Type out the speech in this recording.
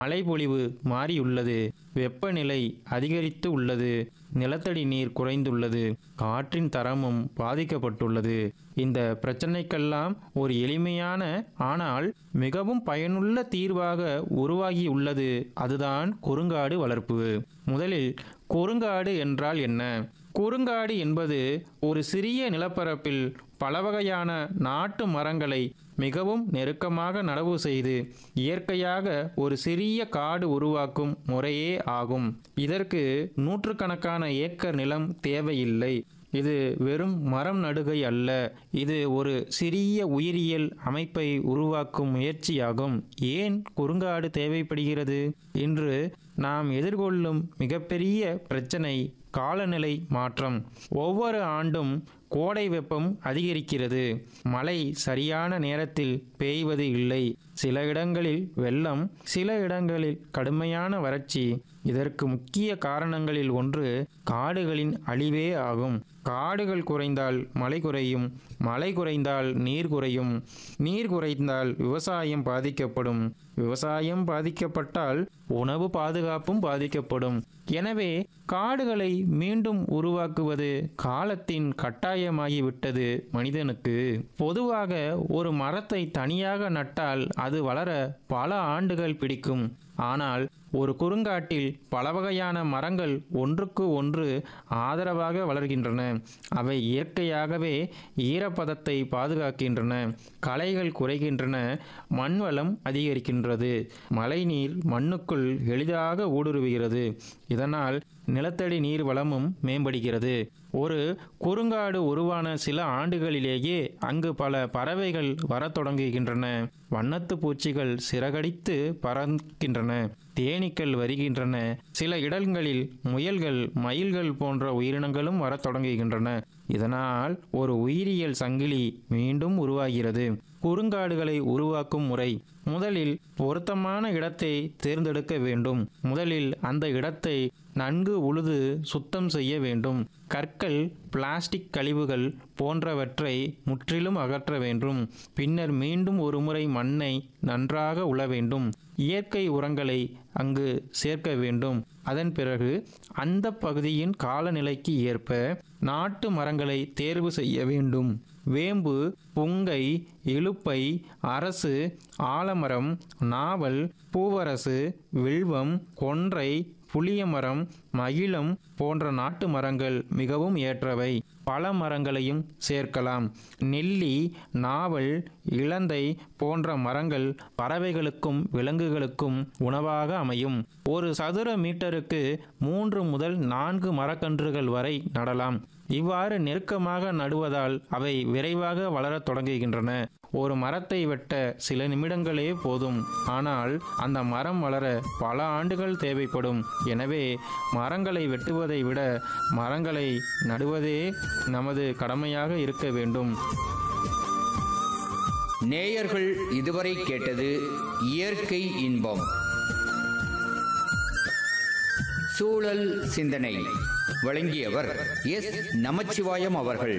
மழைப்பொழிவு மாறியுள்ளது வெப்பநிலை அதிகரித்து உள்ளது நிலத்தடி நீர் குறைந்துள்ளது காற்றின் தரமும் பாதிக்கப்பட்டுள்ளது இந்த பிரச்சனைக்கெல்லாம் ஒரு எளிமையான ஆனால் மிகவும் பயனுள்ள தீர்வாக உருவாகியுள்ளது அதுதான் குறுங்காடு வளர்ப்பு முதலில் குறுங்காடு என்றால் என்ன குறுங்காடு என்பது ஒரு சிறிய நிலப்பரப்பில் பல வகையான நாட்டு மரங்களை மிகவும் நெருக்கமாக நடவு செய்து இயற்கையாக ஒரு சிறிய காடு உருவாக்கும் முறையே ஆகும் இதற்கு நூற்றுக்கணக்கான ஏக்கர் நிலம் தேவையில்லை இது வெறும் மரம் நடுகை அல்ல இது ஒரு சிறிய உயிரியல் அமைப்பை உருவாக்கும் முயற்சியாகும் ஏன் குறுங்காடு தேவைப்படுகிறது இன்று நாம் எதிர்கொள்ளும் மிகப்பெரிய பிரச்சனை காலநிலை மாற்றம் ஒவ்வொரு ஆண்டும் கோடை வெப்பம் அதிகரிக்கிறது மழை சரியான நேரத்தில் பெய்வது இல்லை சில இடங்களில் வெள்ளம் சில இடங்களில் கடுமையான வறட்சி இதற்கு முக்கிய காரணங்களில் ஒன்று காடுகளின் அழிவே ஆகும் காடுகள் குறைந்தால் மழை குறையும் மழை குறைந்தால் நீர் குறையும் நீர் குறைந்தால் விவசாயம் பாதிக்கப்படும் விவசாயம் பாதிக்கப்பட்டால் உணவு பாதுகாப்பும் பாதிக்கப்படும் எனவே காடுகளை மீண்டும் உருவாக்குவது காலத்தின் கட்டாயமாகிவிட்டது மனிதனுக்கு பொதுவாக ஒரு மரத்தை தனியாக நட்டால் அது வளர பல ஆண்டுகள் பிடிக்கும் ஆனால் ஒரு குறுங்காட்டில் பல வகையான மரங்கள் ஒன்றுக்கு ஒன்று ஆதரவாக வளர்கின்றன அவை இயற்கையாகவே ஈரப்பதத்தை பாதுகாக்கின்றன களைகள் குறைகின்றன மண்வளம் அதிகரிக்கின்றது மழைநீர் மண்ணுக்குள் எளிதாக ஊடுருவுகிறது இதனால் நிலத்தடி நீர் வளமும் மேம்படுகிறது ஒரு குறுங்காடு உருவான சில ஆண்டுகளிலேயே அங்கு பல பறவைகள் வரத் தொடங்குகின்றன வண்ணத்து பூச்சிகள் சிறகடித்து பறக்கின்றன தேனீக்கள் வருகின்றன சில இடங்களில் முயல்கள் மயில்கள் போன்ற உயிரினங்களும் வரத் தொடங்குகின்றன இதனால் ஒரு உயிரியல் சங்கிலி மீண்டும் உருவாகிறது குறுங்காடுகளை உருவாக்கும் முறை முதலில் பொருத்தமான இடத்தை தேர்ந்தெடுக்க வேண்டும் முதலில் அந்த இடத்தை நன்கு உழுது சுத்தம் செய்ய வேண்டும் கற்கள் பிளாஸ்டிக் கழிவுகள் போன்றவற்றை முற்றிலும் அகற்ற வேண்டும் பின்னர் மீண்டும் ஒருமுறை மண்ணை நன்றாக உழ வேண்டும் இயற்கை உரங்களை அங்கு சேர்க்க வேண்டும் அதன் பிறகு அந்த பகுதியின் காலநிலைக்கு ஏற்ப நாட்டு மரங்களை தேர்வு செய்ய வேண்டும் வேம்பு புங்கை இலுப்பை அரசு ஆலமரம் நாவல் பூவரசு வில்வம் கொன்றை புளியமரம் மகிழம் போன்ற நாட்டு மரங்கள் மிகவும் ஏற்றவை பல மரங்களையும் சேர்க்கலாம் நெல்லி நாவல் இளந்தை போன்ற மரங்கள் பறவைகளுக்கும் விலங்குகளுக்கும் உணவாக அமையும் ஒரு சதுர மீட்டருக்கு மூன்று முதல் நான்கு மரக்கன்றுகள் வரை நடலாம் இவ்வாறு நெருக்கமாக நடுவதால் அவை விரைவாக வளரத் தொடங்குகின்றன ஒரு மரத்தை வெட்ட சில நிமிடங்களே போதும் ஆனால் அந்த மரம் வளர பல ஆண்டுகள் தேவைப்படும் எனவே மரங்களை வெட்டுவதை விட மரங்களை நடுவதே நமது கடமையாக இருக்க வேண்டும் நேயர்கள் இதுவரை கேட்டது இயற்கை இன்பம் சூழல் சிந்தனை வழங்கியவர் எஸ் நமச்சிவாயம் அவர்கள்